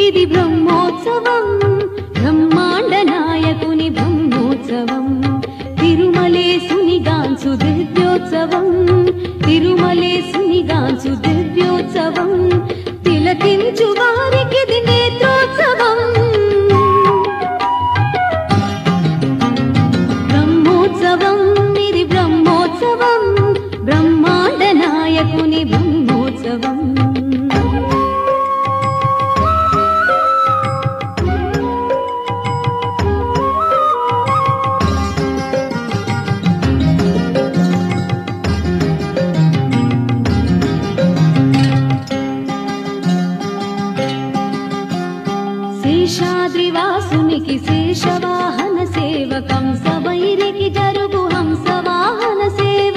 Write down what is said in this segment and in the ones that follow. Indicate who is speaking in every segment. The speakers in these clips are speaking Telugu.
Speaker 1: ఇది బ్రహ్మోత్సవం బ్రహ్మాండ నాయకుని బ్రహ్మోత్సవం తిరుమలేసుని గాంచు దివ్యోత్సవం తిరుమలేసుని గాంచు దివ్యోత్సవం తిలకించు వారికిది నేత్రోత్సవం బ్రహ్మోత్సవం ఇది బ్రహ్మోత్సవం బ్రహ్మాండ నాయకుని బ్రహ్మోత్సవం శేషాద్రివాసునికి శేషవాహన సేవ కంసవైరికి జరుగు హంసవాహన సేవ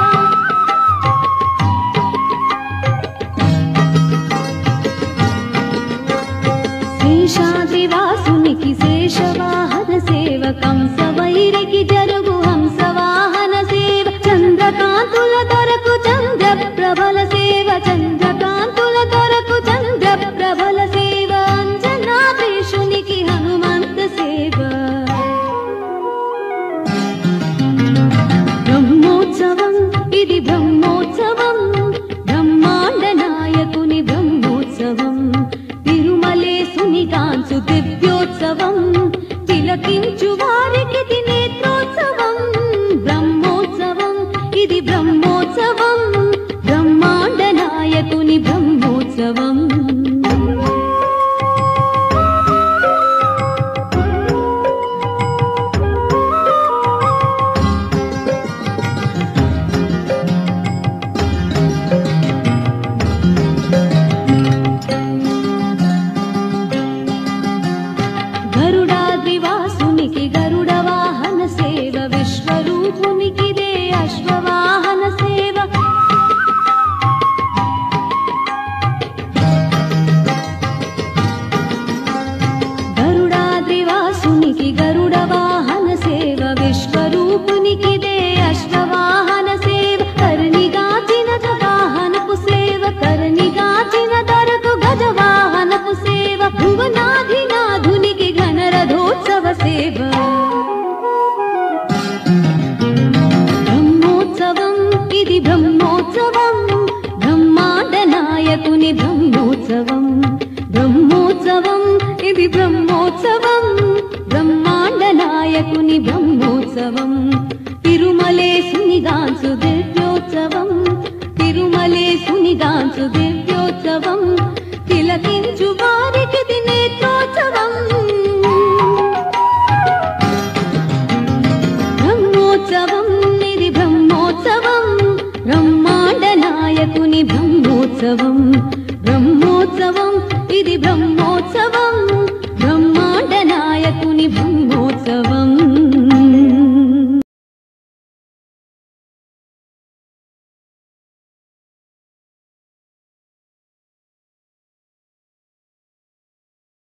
Speaker 1: శేషాద్రివాసునికి శేషవాహన సేవ కంసవైరికి జరుగు హంసవాహన సేవ చంద్రకాంతుల దొరకు చంద్ర ప్రబల సేవ చంద్రకాంతుల దొరకు చంద్ర ప్రబల సేవ అంజనాభీషునికి హనుమంత సేవ బ్రహ్మోత్సవం ఇది బ్రహ్మోత్సవం బ్రహ్మాండ నాయకుని బ్రహ్మోత్సవం తిరుమలేసుని కాంచు దివ్యోత్సవం తిలకించు వారికి ఇది నేత్రోత్సవం బ్రహ్మోత్సవం ఇది బ్రహ్మోత్సవం బ్రహ్మాండ నాయకుని బ్రహ్మోత్సవం గరుడాద్రివాసునికి గరుడ వాహన సేవ విశ్వరూపునికి దే అశ్వవాహన సేవ గరుడాద్రివాసునికి గరుడ వాహన సేవ విశ్వరూపునికి దే అశ్వవాహన సేవ కర్ణిగాచిన వాహనపు సేవ కర్ణిగాచిన దరకు గజ వాహనపు సేవ భువనాధినాధునికి ఘనరథోత్సవ సేవ బ్రహ్మోత్సవం ఇది బ్రహ్మోత్సవం బ్రహ్మాండ నాయకుని బ్రహ్మోత్సవం బ్రహ్మోత్సవం ఇది బ్రహ్మోత్సవం బ్రహ్మాండ నాయకుని బ్రహ్మోత్సవం తిరుమలేసుని గాంచు దివ్యోత్సవం తిరుమలేసుని గాంచు దివ్యోత్సవం తిలకించు వారికి ఇది నేత్రోత్సవం బ్రహ్మోత్సవం ఇది బ్రహ్మోత్సవం బ్రహ్మాండ నాయకుని బ్రహ్మోత్సవం బ్రహ్మోత్సవం ఇది బ్రహ్మోత్సవం